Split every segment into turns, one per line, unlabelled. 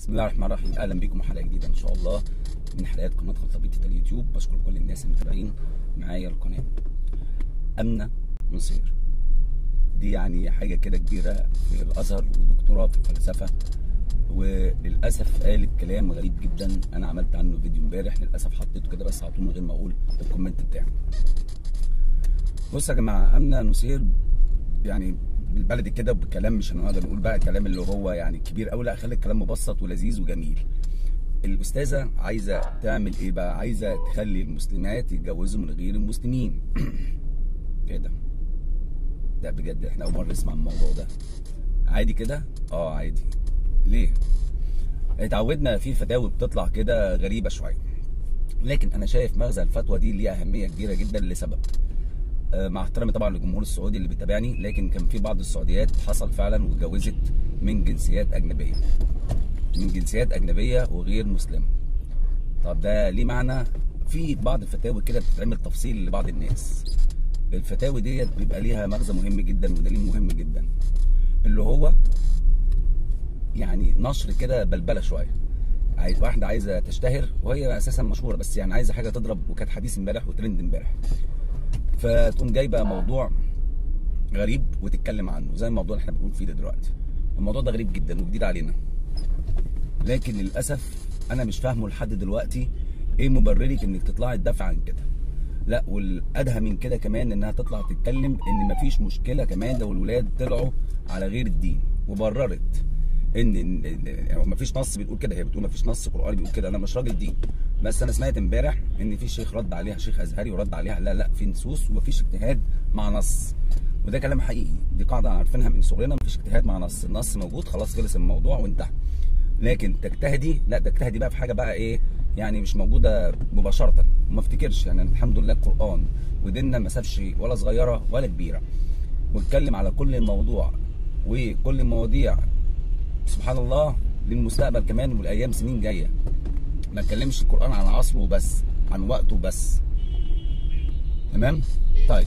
بسم الله الرحمن الرحيم اهلا بكم حلقه جديده ان شاء الله من حلقات قناه خلطبيطه اليوتيوب بشكر كل الناس المتابعين معايا القناه امنه نصير دي يعني حاجه كده كبيره في الازهر ودكتوراه في الفلسفه وللاسف قالت كلام غريب جدا انا عملت عنه فيديو امبارح للاسف حطيته كده بس على طول من غير ما اقول الكومنت بتاعه بصوا يا جماعه امنه نصير يعني بالبلدي كده بكلام مش هنقدر نقول بقى كلام اللي هو يعني كبير قوي لا خلي الكلام مبسط ولذيذ وجميل الاستاذه عايزه تعمل ايه بقى عايزه تخلي المسلمات يتجوزوا من غير المسلمين ايه ده ده بجد احنا اول مره نسمع الموضوع ده عادي كده اه عادي ليه اتعودنا في فتاوي بتطلع كده غريبه شويه لكن انا شايف مغزى الفتوى دي ليها اهميه كبيره جدا لسبب مع احترامي طبعا للجمهور السعودي اللي بيتابعني لكن كان في بعض السعوديات حصل فعلا واتجوزت من جنسيات اجنبيه من جنسيات اجنبيه وغير مسلمه طب ده ليه معنى في بعض الفتاوي كده بتتعمل تفصيل لبعض الناس الفتاوي ديت بيبقى ليها مغزى مهم جدا ودليل مهم جدا اللي هو يعني نشر كده بلبله شويه عايز واحده عايزه تشتهر وهي اساسا مشهوره بس يعني عايزه حاجه تضرب وكانت حديث امبارح وترند امبارح فتقوم جايبه موضوع غريب وتتكلم عنه زي الموضوع اللي احنا بنقول فيه ده دلوقتي الموضوع ده غريب جدا وجديد علينا لكن للاسف انا مش فاهمه لحد دلوقتي ايه مبررك انك تطلعي تدافع عن كده لا والادهى من كده كمان انها تطلع تتكلم ان مفيش مشكله كمان لو الولاد طلعوا على غير الدين وبررت ان يعني مفيش نص بتقول كده هي بتقول مفيش نص قراني بيقول كده انا مش راجل دين بس انا سمعت امبارح ان في شيخ رد عليها شيخ ازهري ورد عليها لا لا في نصوص ومفيش اجتهاد مع نص وده كلام حقيقي دي قاعده عارفينها من صغرنا مفيش اجتهاد مع نص النص موجود خلاص خلص الموضوع وانتهى لكن تجتهدي لا تجتهدي بقى في حاجه بقى ايه يعني مش موجوده مباشره وما افتكرش يعني الحمد لله القران وديننا ما سابش ولا صغيره ولا كبيره واتكلم على كل الموضوع وكل المواضيع سبحان الله للمستقبل كمان والايام سنين جايه ما اتكلمش القران عن عصره وبس عن وقته بس تمام طيب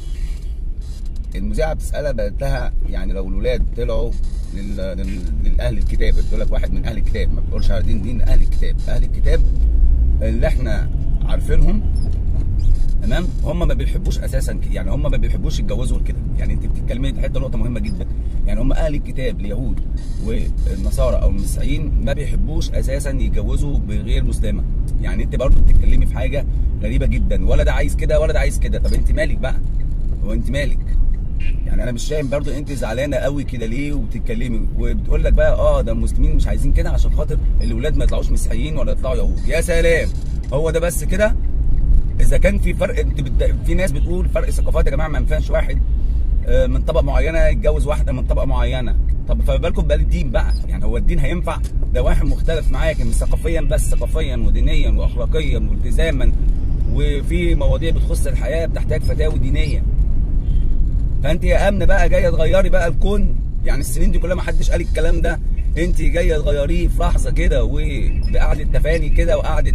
المذيعه بتسالها قالت لها يعني لو الولاد طلعوا لل... لل... للاهل الكتاب بتقول لك واحد من اهل الكتاب ما بتقولش على دين دين اهل الكتاب اهل الكتاب اللي احنا عارفينهم تمام هم ما بيحبوش اساسا يعني هم ما بيحبوش يتجوزوا كده يعني انت بتتكلمي حته نقطه مهمه جدا يعني هم اهل الكتاب اليهود والنصارى او المسيحيين ما بيحبوش اساسا يتجوزوا بغير مسلمه يعني انت برضه بتتكلمي في حاجه غريبه جدا ولا ده عايز كده ولا ده عايز كده طب انت مالك بقى هو انت مالك يعني انا مش فاهم برضه انت زعلانه قوي كده ليه وبتتكلمي وبتقول لك بقى اه ده المسلمين مش عايزين كده عشان خاطر الاولاد ما يطلعوش مسيحيين ولا يطلعوا يهود يا سلام هو ده بس كده اذا كان في فرق انت بت... في ناس بتقول فرق ثقافات يا جماعه ما ينفعش واحد من طبقه معينه يتجوز واحده من طبقه معينه طب فما بالكم بقى الدين بقى يعني هو الدين هينفع ده واحد مختلف معاك من ثقافيا بس ثقافيا ودينيا واخلاقيا والتزاما وفي مواضيع بتخص الحياه بتحتاج فتاوي دينيه فانت يا امنه بقى جايه تغيري بقى الكون يعني السنين دي كلها ما حدش قال الكلام ده انت جايه تغيريه في لحظه كده وبقعده تفاني كده وقعده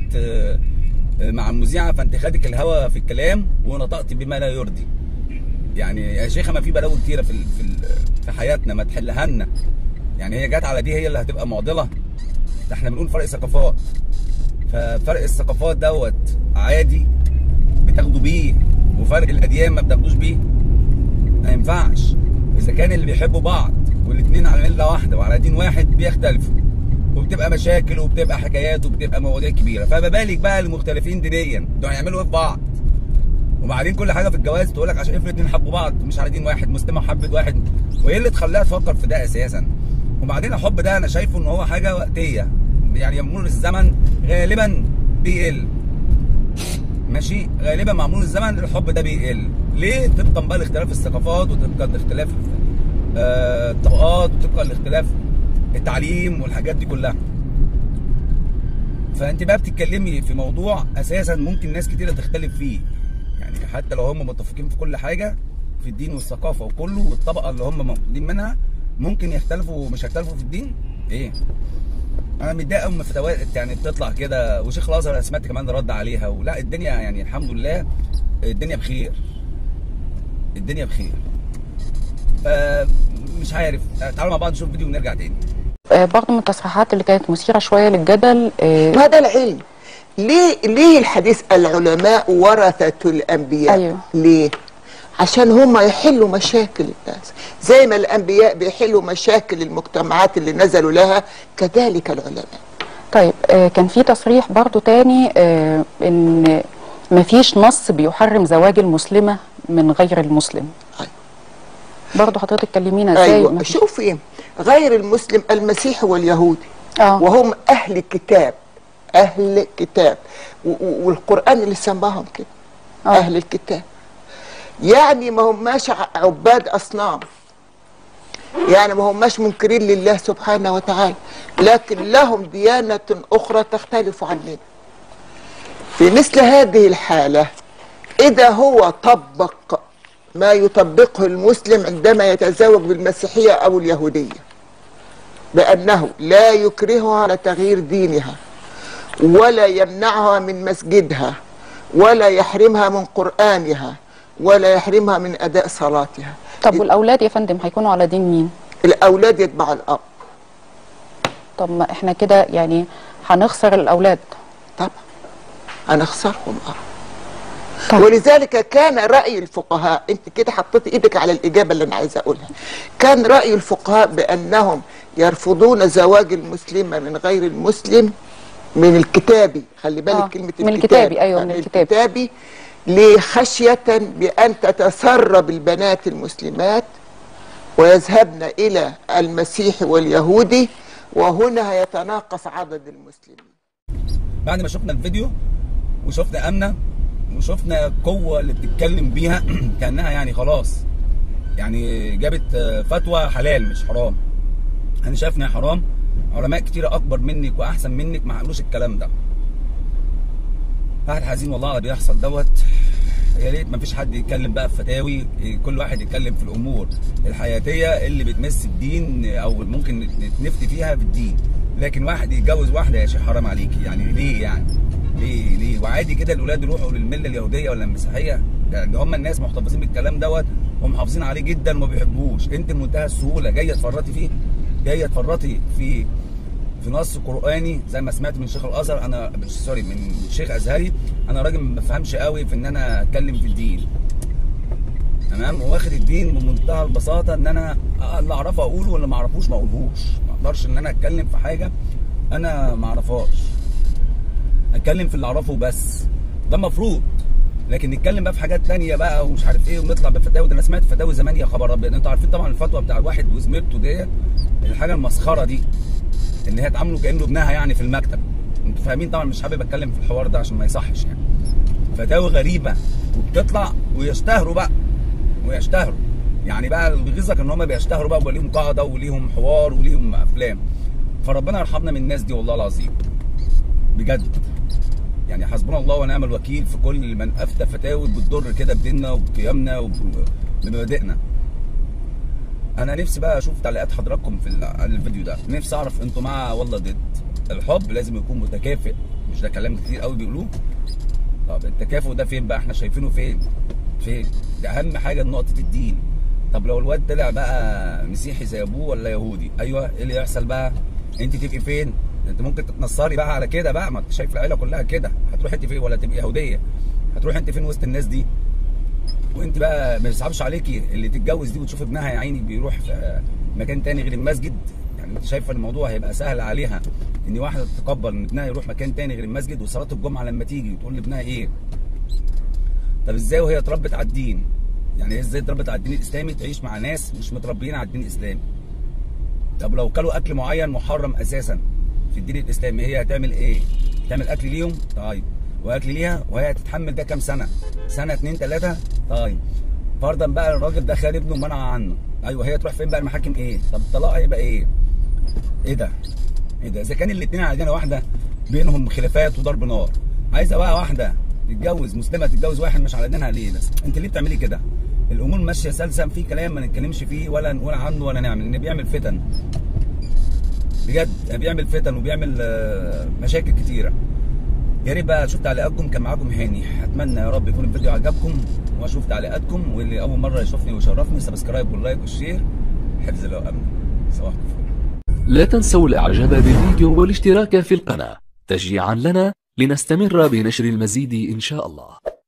مع المذيعه فانت خدك الهوا في الكلام ونطقت بما لا يرضي يعني يا شيخه ما في بلاوي كتيره في في في حياتنا ما تحلها لنا يعني هي جت على دي هي اللي هتبقى معضله ده احنا بنقول فرق ثقافات ففرق الثقافات دوت عادي بتاخدوا بيه وفرق الاديان ما بتاخدوش بيه ما ينفعش اذا كان اللي بيحبوا بعض والاثنين على مله واحده وعلى دين واحد بيختلفوا وبتبقى مشاكل وبتبقى حكايات وبتبقى مواضيع كبيره فما بالك بقى المختلفين دينيا دول هيعملوا ايه في بعض وبعدين كل حاجه في الجواز تقول لك عشان افرض اتنين حبوا بعض مش على دين واحد مسلمه حبت واحد وايه اللي تخليها تفكر في ده اساسا وبعدين الحب ده انا شايفه ان هو حاجه وقتيه يعني يمر الزمن غالبا بيقل ماشي غالبا مع مرور الزمن الحب ده بيقل ليه طبقا بقى لاختلاف الثقافات وطبقا لاختلاف الطبقات وطبقا لاختلاف التعليم والحاجات دي كلها فانت بقى بتتكلمي في موضوع اساسا ممكن ناس كتيره تختلف فيه يعني حتى لو هم متفقين في كل حاجه في الدين والثقافه وكله والطبقه اللي هم موجودين منها ممكن يختلفوا ومش هيختلفوا في الدين ايه انا متضايق قوي من فتاوات يعني بتطلع كده وشيخ الازهر انا سمعت كمان رد عليها ولا الدنيا يعني الحمد لله الدنيا بخير الدنيا بخير فمش عارف تعالوا مع بعض نشوف فيديو ونرجع تاني
آه، برضه من التصريحات اللي كانت مثيره شويه للجدل آه،
ما ده العلم ليه ليه الحديث العلماء ورثة الأنبياء
أيوه.
ليه عشان هم يحلوا مشاكل الناس زي ما الأنبياء بيحلوا مشاكل المجتمعات اللي نزلوا لها كذلك العلماء
طيب آه، كان في تصريح برضو تاني آه، ان مفيش نص بيحرم زواج المسلمة من غير المسلم
أيوه.
برضو حضرتك كلمينا ازاي
أيوة
مفيش-
شوفي غير المسلم المسيحي واليهودي
اه
وهم أهل كتاب أهل كتاب و- و- والقرآن اللي سماهم كده
آه.
أهل الكتاب يعني ما هماش ع- عباد أصنام يعني ما هماش منكرين لله سبحانه وتعالى لكن لهم ديانة أخرى تختلف عننا في مثل هذه الحالة إذا هو طبق ما يطبقه المسلم عندما يتزوج بالمسيحية أو اليهودية بأنه لا يكرهها على تغيير دينها ولا يمنعها من مسجدها ولا يحرمها من قرآنها ولا يحرمها من أداء صلاتها
طب والاولاد يا فندم هيكونوا على دين مين
الأولاد يتبع الأب
طب ما احنا كده يعني هنخسر الاولاد
طبعا أنا أخسرهم أه
طب.
ولذلك كان رأي الفقهاء أنت كده حطيت إيدك على الإجابة اللي أنا عايزة أقولها كان رأي الفقهاء بأنهم يرفضون زواج المسلمة من غير المسلم من الكتابي خلي بالك
آه،
كلمة
من الكتابي، أيوة، من
آه،
الكتابي.
الكتابي لخشية بأن تتسرب البنات المسلمات ويذهبن إلى المسيح واليهودي وهنا يتناقص عدد المسلمين
بعد ما شفنا الفيديو وشفنا امنه وشفنا القوه اللي بتتكلم بيها كانها يعني خلاص يعني جابت آه، فتوى حلال مش حرام انا شايف انها حرام علماء كتير اكبر منك واحسن منك ما قالوش الكلام ده واحد حزين والله على اللي بيحصل دوت يا ريت ما فيش حد يتكلم بقى في فتاوي كل واحد يتكلم في الامور الحياتيه اللي بتمس الدين او ممكن نفتي فيها بالدين لكن واحد يتجوز واحده يا شيخ حرام عليكي يعني ليه يعني ليه ليه وعادي كده الاولاد يروحوا للمله اليهوديه ولا المسيحيه يعني هم الناس محتفظين بالكلام دوت ومحافظين عليه جدا وما بيحبوش انت بمنتهى السهوله جايه تفرطي فيه جايه تفرطي في في نص قراني زي ما سمعت من شيخ الازهر انا مش سوري من شيخ ازهري انا راجل ما بفهمش قوي في ان انا اتكلم في الدين تمام واخد الدين بمنتهى البساطه ان انا اللي اعرفه اقوله واللي ما اعرفوش ما اقولهوش ما اقدرش ان انا اتكلم في حاجه انا ما اعرفهاش اتكلم في اللي اعرفه بس ده المفروض لكن نتكلم بقى في حاجات تانية بقى ومش عارف ايه ونطلع بفتاوي ده انا سمعت فتاوي زمان يا خبر ابيض انتوا عارفين طبعا الفتوى بتاع واحد وزميلته ديت الحاجه المسخره دي ان هي تعامله كانه ابنها يعني في المكتب انتوا فاهمين طبعا مش حابب اتكلم في الحوار ده عشان ما يصحش يعني فتاوي غريبه وبتطلع ويشتهروا بقى ويشتهروا يعني بقى اللي بيغيظك ان هم بيشتهروا بقى ويبقى ليهم قاعده وليهم حوار وليهم افلام فربنا يرحمنا من الناس دي والله العظيم بجد يعني حسبنا الله ونعم الوكيل في كل من افتى فتاوي بتضر كده بديننا وبقيمنا وبمبادئنا انا نفسي بقى اشوف تعليقات حضراتكم في ال- على الفيديو ده نفسي اعرف انتوا مع ولا ضد الحب لازم يكون متكافئ مش ده كلام كتير قوي بيقولوه طب التكافؤ ده فين بقى احنا شايفينه فين فين ده اهم حاجه نقطه الدين طب لو الواد طلع بقى مسيحي زي ابوه ولا يهودي ايوه ايه اللي يحصل بقى انت تبقي فين انت ممكن تتنصري بقى على كده بقى ما انت شايف العيله كلها كده هتروح انت فين ولا تبقي يهوديه هتروح انت فين وسط الناس دي وانت بقى ما يصعبش عليكي اللي تتجوز دي وتشوف ابنها يا عيني بيروح في مكان تاني غير المسجد يعني انت شايفه الموضوع هيبقى سهل عليها ان واحده تتقبل ان ابنها يروح مكان تاني غير المسجد وصلاه الجمعه لما تيجي تقول لابنها ايه طب ازاي وهي اتربت على الدين يعني ازاي اتربت على الدين الاسلامي تعيش مع ناس مش متربيين على الدين الاسلامي طب لو كلوا اكل معين محرم اساسا في الدين الاسلامي هي هتعمل ايه تعمل اكل ليهم طيب واكل ليها وهي هتتحمل ده كام سنه سنه اتنين تلاته طيب فرضا بقى الراجل ده خد ابنه ومنع عنه ايوه هي تروح فين بقى المحاكم ايه طب الطلاق هيبقى ايه ايه ده ايه ده اذا كان الاثنين عايزين واحده بينهم خلافات وضرب نار عايزه بقى واحده تتجوز مسلمه تتجوز واحد مش على دينها ليه بس انت ليه بتعملي كده الامور ماشيه سلسه في كلام ما نتكلمش فيه ولا نقول عنه ولا نعمل لان بيعمل فتن بجد يعني بيعمل فتن وبيعمل آه، مشاكل كتيره يا ريت بقى اشوف تعليقاتكم كان معاكم هاني اتمنى يا رب يكون الفيديو عجبكم واشوف تعليقاتكم واللي اول مره يشوفني ويشرفني سبسكرايب واللايك والشير حفظ الله وامن صباحكم فل
لا تنسوا الاعجاب بالفيديو والاشتراك في القناة تشجيعا لنا لنستمر بنشر المزيد ان شاء الله